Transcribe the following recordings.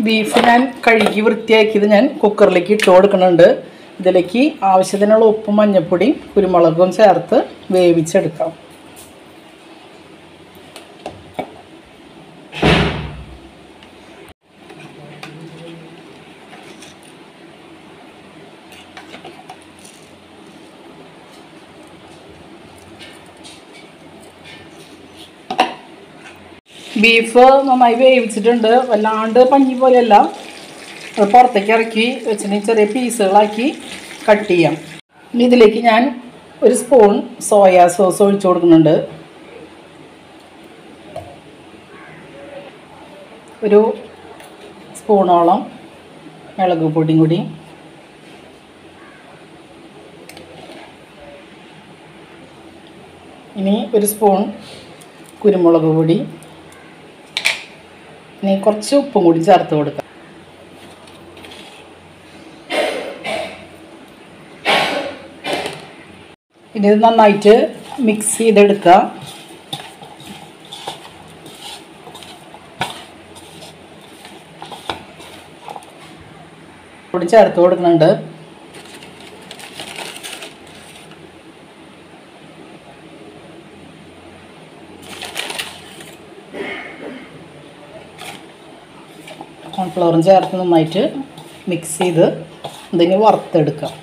beef ഞാൻ കഴുകി വൃത്തിയാക്കിയത് ഞാൻ കുക്കറിലേക്ക് ഇട്ട് കൊടുക്കുന്നുണ്ട് ഇതിലേക്ക് ആവശ്യത്തിനുള്ള ഉപ്പും മഞ്ഞൾപ്പൊടിയും കുരുമുളകും ചേർത്ത് വേവിച്ചെടുക്കാം ബീഫ് നന്നായി വേവിച്ചിട്ടുണ്ട് വല്ലാണ്ട് പഞ്ഞി പോലെയല്ല അത് പുറത്തേക്ക് ഇറക്കി വെച്ചിട്ട് ചെറിയ പീസുകളാക്കി കട്ട് ചെയ്യാം ഇനി ഇതിലേക്ക് ഞാൻ ഒരു സ്പൂൺ സോയാ സോസ് ഒഴിച്ചു കൊടുക്കുന്നുണ്ട് ഒരു സ്പൂണോളം മുളക് പൊടിയും കൂടി ഇനി ഒരു സ്പൂൺ കുരുമുളക് പൊടി ഇനി കുറച്ച് ഉപ്പും കൂടി ചേർത്ത് കൊടുക്കാം ഇനി ഇത് നന്നായിട്ട് മിക്സ് ചെയ്തെടുക്കുക കൂടി ചേർത്ത് കൊടുക്കുന്നുണ്ട് കോൺഫ്ലവറും ചേർത്ത് നന്നായിട്ട് മിക്സ് ചെയ്ത് ഇതിന് വറുത്തെടുക്കാം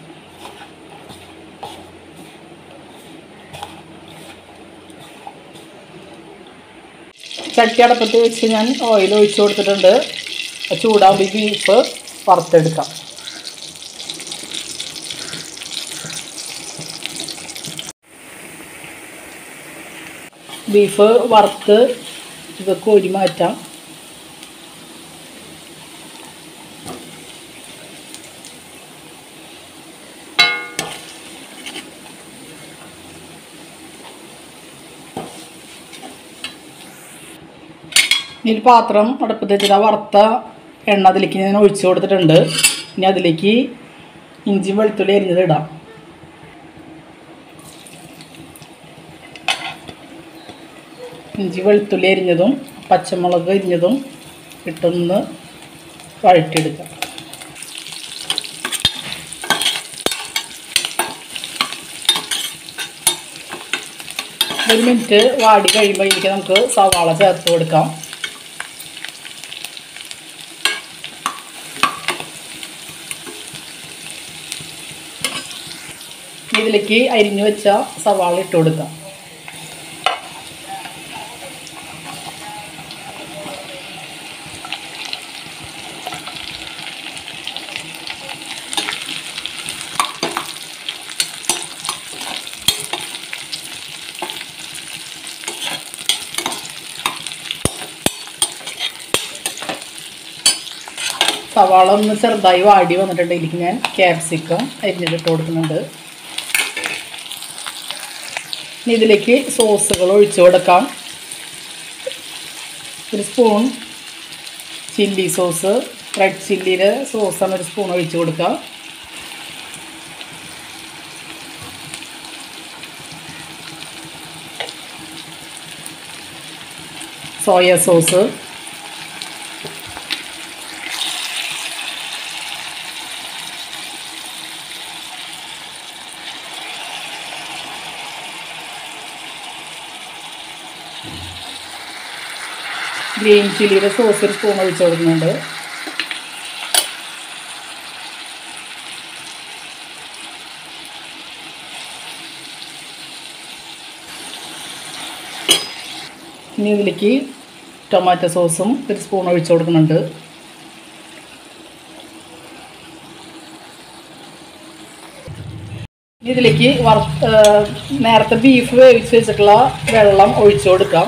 ചട്ടി അടപ്പത്ത് വെച്ച് ഞാൻ ഓയിൽ ഒഴിച്ച് കൊടുത്തിട്ടുണ്ട് ചൂടാകുമ്പോൾ ഈ ബീഫ് വറുത്തെടുക്കാം ബീഫ് വറുത്ത് ഇത് കോരി മാറ്റാം ഇനി ഒരു പാത്രം അടുപ്പത്ത് വെച്ചിട്ട് ആ വറുത്ത എണ്ണ അതിലേക്ക് ഞാൻ ഒഴിച്ചു കൊടുത്തിട്ടുണ്ട് ഇനി അതിലേക്ക് ഇഞ്ചി വെളുത്തുള്ളി അരിഞ്ഞത് ഇടാം ഇഞ്ചി വെളുത്തുള്ളി അരിഞ്ഞതും പച്ചമുളക് അരിഞ്ഞതും ഇട്ടൊന്ന് വഴറ്റിയെടുക്കാം ഒരു മിനിറ്റ് വാടി കഴിയുമ്പോൾ ഇതിലേക്ക് നമുക്ക് സവാള ചേർത്ത് കൊടുക്കാം ഇതിലേക്ക് അരിഞ്ഞു വെച്ച സവാള ഇട്ട് കൊടുക്കാം സവാള ഒന്ന് ചെറുതായി വാടി വന്നിട്ടുണ്ട് ഇതിലേക്ക് ഞാൻ ക്യാപ്സിക്കം അരിഞ്ഞിട്ട് കൊടുക്കുന്നുണ്ട് ഇനി ഇതിലേക്ക് സോസുകൾ ഒഴിച്ചു കൊടുക്കാം ഒരു സ്പൂൺ ചില്ലി സോസ് റെഡ് ചില്ലിയുടെ സോസാണ് ഒരു സ്പൂൺ ഒഴിച്ചു കൊടുക്കുക സോയ സോസ് ഗ്രീൻ ചില്ലിയുടെ സോസ് ഒരു സ്പൂൺ ഒഴിച്ചു കൊടുക്കുന്നുണ്ട് ഇനി ഇതിലേക്ക് ടൊമാറ്റോ സോസും ഒരു സ്പൂൺ ഒഴിച്ചു കൊടുക്കുന്നുണ്ട് ഇനി ഇതിലേക്ക് വറ നേരത്തെ ബീഫ് വേവിച്ച് വെച്ചിട്ടുള്ള വെള്ളം ഒഴിച്ചു കൊടുക്കാം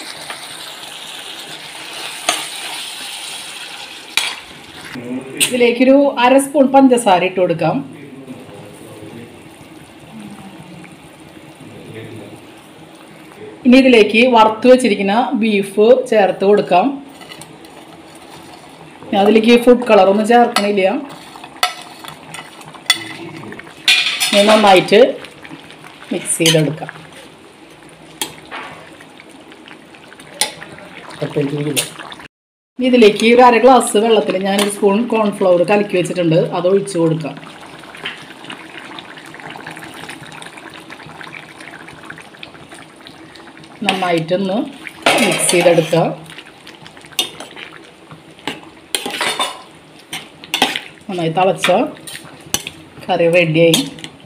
ഇതിലേക്കൊരു അര സ്പൂൺ പഞ്ചസാര ഇട്ട് കൊടുക്കാം ഇനി ഇതിലേക്ക് വറുത്ത് വെച്ചിരിക്കുന്ന ബീഫ് ചേർത്ത് കൊടുക്കാം ഞാൻ അതിലേക്ക് ഫുഡ് കളറൊന്നും ചേർക്കണില്ല ഇനി നന്നായിട്ട് മിക്സ് ചെയ്തെടുക്കാം കട്ട് ചെയ്ത് ഇനി ഇതിലേക്ക് ഒരു അര ഗ്ലാസ് വെള്ളത്തിൽ ഞാനൊരു സ്പൂൺ കോൺഫ്ലവർ കലക്കി വെച്ചിട്ടുണ്ട് അത് ഒഴിച്ച് കൊടുക്കാം നന്നായിട്ടൊന്ന് മിക്സ് ചെയ്തെടുക്കുക നന്നായി തിളച്ച കറി റെഡിയായി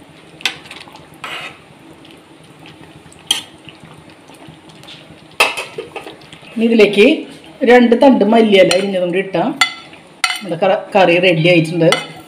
ഇനി ഇതിലേക്ക് രണ്ട് തണ്ട് മല്ലിയില ഇരിഞ്ഞതും കൂടി ഇട്ടാൽ നമ്മുടെ കറി റെഡി ആയിട്ടുണ്ട്